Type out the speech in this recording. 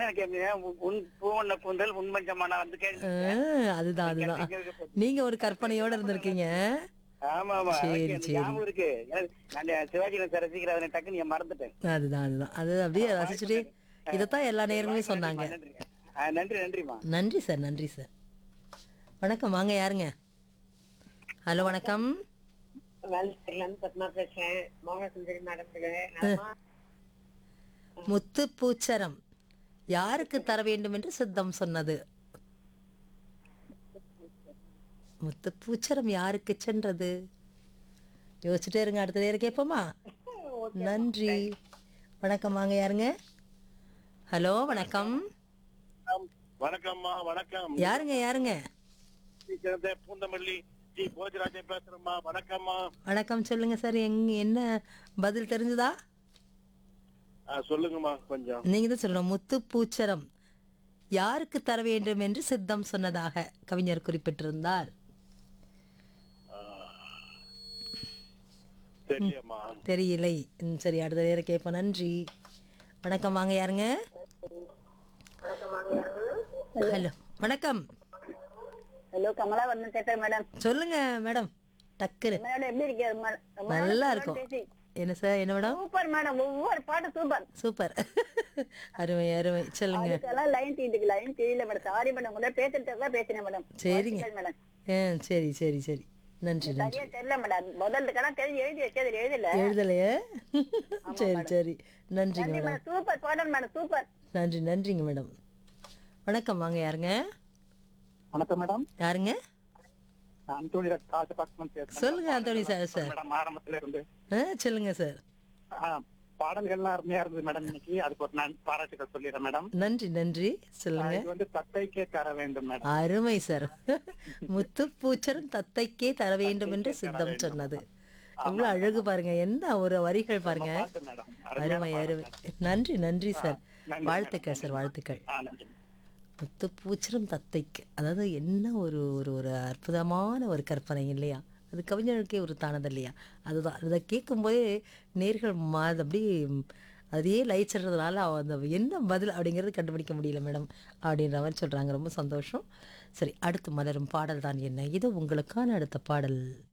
என்ன கேட்குங்க உன் பூவண்ண கூந்தல் உண்மஞ்சமான வந்து ஆ, கேள்வி அதுதான் அதுதான் நீங்க ஒரு கற்பனையோட இருந்திருக்கீங்க ஆமா ஆமா சரி, எனக்கு அந்த சரி. ஞாபகம் இருக்கு எனக்கு- நான் சிவாஜி சார் ரசிக்கிற அதனை டக்குன்னு நான் மறந்துட்டேன் அதுதான் அதுதான் அது அப்படியே ரசிச்சுட்டே இதைத்தான் எல்லா நேரங்களுமே சொன்னாங்க நன்றி ஆ, நன்றி நன்றிமா நன்றி சார் நன்றி சார் வணக்கம் வாங்க யாருங்க ஹலோ வணக்கம் வேலையிலேருந்து பத்மா பேசுறேன் மோகன் சுந்தரி மேடம் முத்து பூச்சரம் யாருக்கு தர வேண்டும் என்று சித்தம் சொன்னது முத்து பூச்சரம் யாருக்கு சென்றது யோசிச்சுட்டே இருங்க அடுத்த நேரம் கேட்போமா நன்றி வணக்கம் வாங்க யாருங்க ஹலோ வணக்கம் வணக்கம்மா வணக்கம் யாருங்க யாருங்க நீ சேர்ந்த பூந்தமல்லி ஜி போஜராஜன் பேசுறேம்மா வணக்கம்மா வணக்கம் சொல்லுங்க சார் எங்க என்ன பதில் தெரிஞ்சுதா ஆ, சொல்லுங்கம்மா கொஞ்சம் நீங்க தான் சொல்லணும் முத்து பூச்சரம் யாருக்கு தர வேண்டும் என்று சித்தம் சொன்னதாக கவிஞர் குறிப்பிட்டிருந்தார் தெரியம்மா தெரியலை ம், சரி அடுத்த நேரம் கேட்போம் நன்றி வணக்கம் வாங்க யாருங்க ஹலோ வணக்கம் ஹலோ கமலா வர்ணன் பேசுறேன் மேடம் சொல்லுங்க மேடம் டக்குரு மேடம் எப்படி இருக்கீங்க மேடம்? ரொம்ப நாள் நல்லா கழிச்சு இருக்கும் பேசி. என்ன சார் என்ன மேடம் சூப்பர் மேடம் ஒவ்வொரு பாட்டு சூப்பர் சூப்பர் அருமை அருமை சொல்லுங்க அதுக்கெல்லாம் லைன் தீட்டுக்கு லைன் தெரியல மேடம் சாரி மேடம் உங்களை பேசுறதுக்கு தான் பேசினேன் மேடம் சரிங்க வாழ்த்துக்கள் மேடம் ஆ சரி சரி சரி நன்றி நன்றி சரியா தெரியல மேடம் முதல்ல தெரிஞ்சு எழுதி வச்சது எழுதல எழுதலையே சரி சரி நன்றிங்க நன்றி மேடம் மேடம் சூப்பர் பாடல் மேடம் சூப்பர் நன்றி நன்றிங்க மேடம் வணக்கம் வாங்க யாருங்க வணக்கம் மேடம் யாருங்க அந்தோனி காசு பக்கம் பேசுறேன் சொல்லுங்க ஆண்டோனி சார் சார் மேடம் ஆரம்பத்துல இருந்து ஆ சொல்லுங்க சார் ஆ, பாடல்கள்லாம் அருமையா இருந்தது மேடம் இன்னைக்கு அதுக்கு ஒரு நான் பாராட்டுகள் சொல்லிடுறேன் மேடம் நன்றி நன்றி சொல்லுங்க இது வந்து தத்தைக்கே தர வேண்டும் மேடம் அருமை சார் முத்து பூச்சரம் தத்தைக்கே தர வேண்டும் என்று சித்தம் சொன்னது எவ்வளவு அழகு பாருங்க என்ன ஒரு வரிகள் பாருங்க பாட்டு மேடம் அருமை அருமை நன்றி நன்றி சார் வாழ்த்துக்கள் சார் வாழ்த்துக்கள் ஆ, நன்றி முத்து பூச்சரம் தத்தைக்கு அதாவது என்ன ஒரு ஒரு ஒரு அற்புதமான ஒரு கற்பனை இல்லையா அது கவிஞர்களுக்கே ஒரு தானது இல்லையா அதுதான் அதை கேட்கும்போதே நேர்கள் மா அது அப்படியே அதையே லயிச்சிடுறதுனால அவ அந்த என்ன பதில் அப்படிங்கிறது கண்டுபிடிக்க முடியல மேடம் அப்படின்ற மாதிரி சொல்கிறாங்க ரொம்ப சந்தோஷம் சரி அடுத்து மலரும் பாடல் தான் என்ன இது உங்களுக்கான அடுத்த பாடல்